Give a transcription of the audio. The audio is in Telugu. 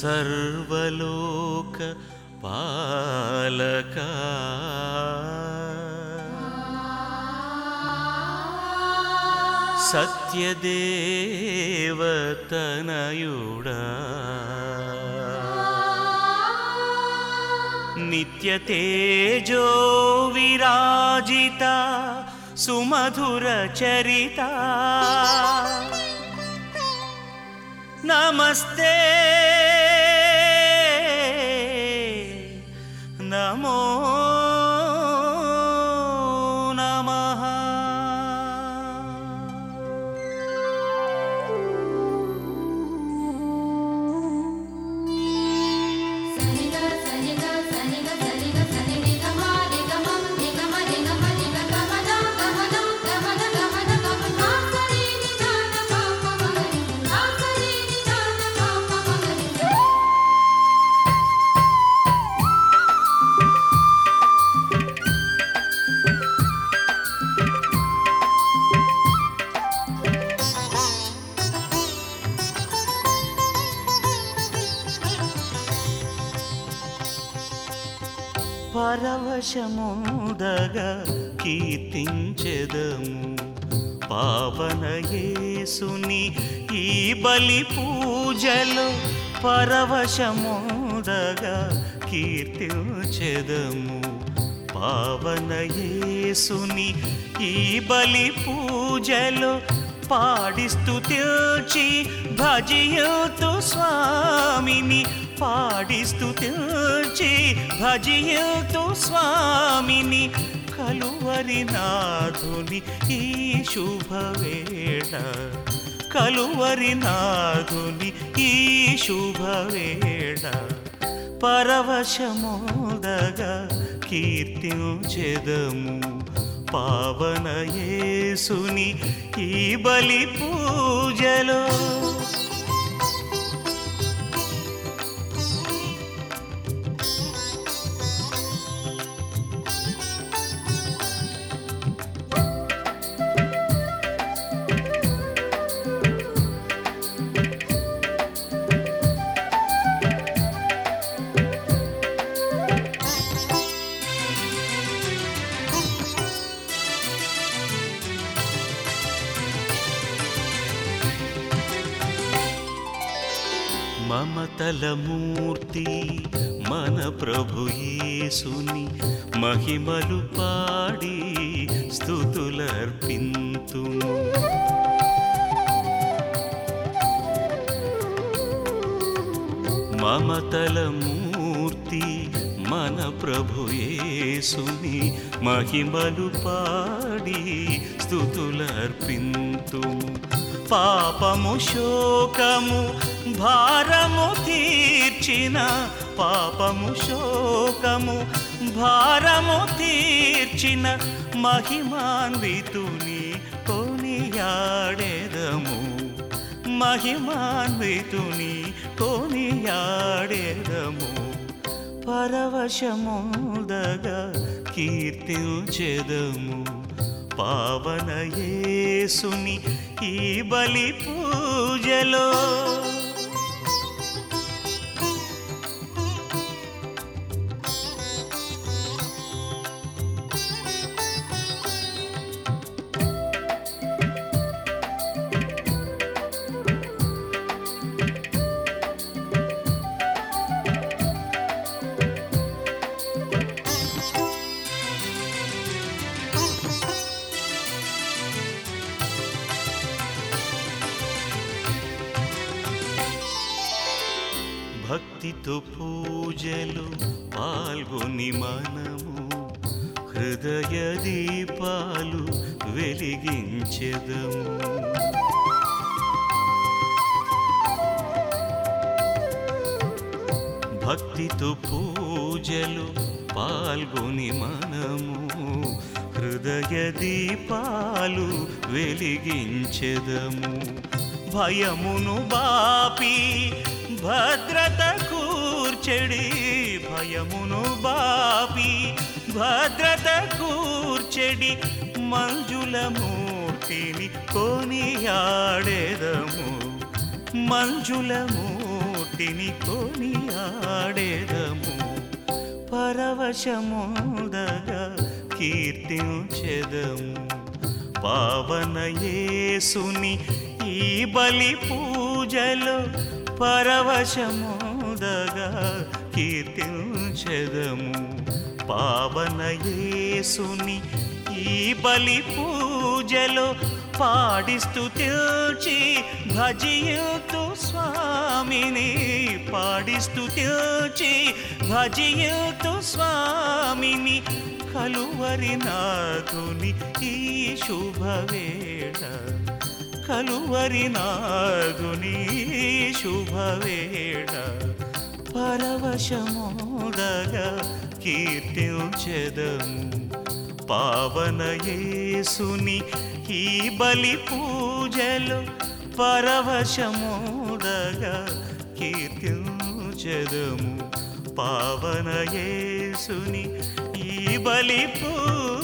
సర్వలోక పాలక సత్యదేవతనయుడా నిత్యతేజో విరాజిత సుమధుర చరిత నమస్తే నమో నమః సనిగ సనిగ సనిగ సనిగ సని నిగమ నిగమం నిగమ నిగమ నిగ గమన గమన గమన గమన గమన సని నిదాన పాప మగని సని నిదాన పాప మగని పరవశముదగా కీర్తించెదము పావన యేసుని ఈ బలి పూజలో పరవశముదగా కీర్తించెదము పావన యేసుని ఈ బలి పూజలో పాడిస్తూ తెల్చి భజయుతు స్వామిని పాడిస్తూ తెల్చి భజయుతు స్వామిని కలువరి నాథుని ఈ శుభవేళ కలువరి నాథుని ఈ శుభవేళ పరవశమోదగా కీర్తించెదము పావన యేసుని ఈ బలి పూజలో మమతల మూర్తి మన ప్రభు యేసుని మహిమలు పాడి స్థుతులర్పింతుము మమతల మూర్తి మన ప్రభు యేసుని మహిమలు పాడి స్థుతులర్పింతుము పాపము శోకము భారము తీర్చిన పాపము శోకము భారము తీర్చిన మహిమాన్వితుని కొనియాడెదము మహిమాన్వితుని కొనియాడెదము పరవశముదగా కీర్తించెదము పావన యేసుని ఈ బలి పూజలో భక్తితో పూజలు పాల్గొని మనము హృదయ దీపాలు వెలిగించెదము భక్తితో పూజలు పాల్గొని మనము హృదయ దీపాలు వెలిగించెదము భయమును బాపి భద్రత కూర్చెడి భయమును బాపి భద్రత కూర్చెడి మంజుల మూర్తిని కొనియాడెదము మంజుల మూర్తి మూర్తిని కొనియాడెదము పరవశముదగా కీర్తించెదము పావన యేసుని ఈ బలి పూజలో పరవశముదగా కీర్తించెదము పావన యేసుని ఈ బలి పూజలో పాడిస్తూ తెల్చి భజియుతు స్వామిని పాడిస్తూ తెల్చి భజియుతు స్వామిని కలువరి నాథుని ఈ శుభవేళ కలువరి నాథుని ఈ శుభవేళ పరవశమోదగా కీర్తించెదము పావన యేసుని ఈ బలి పూజలు పరవశమోదగా కీర్తించెదము పావన యేసుని ఈ బలి పూజ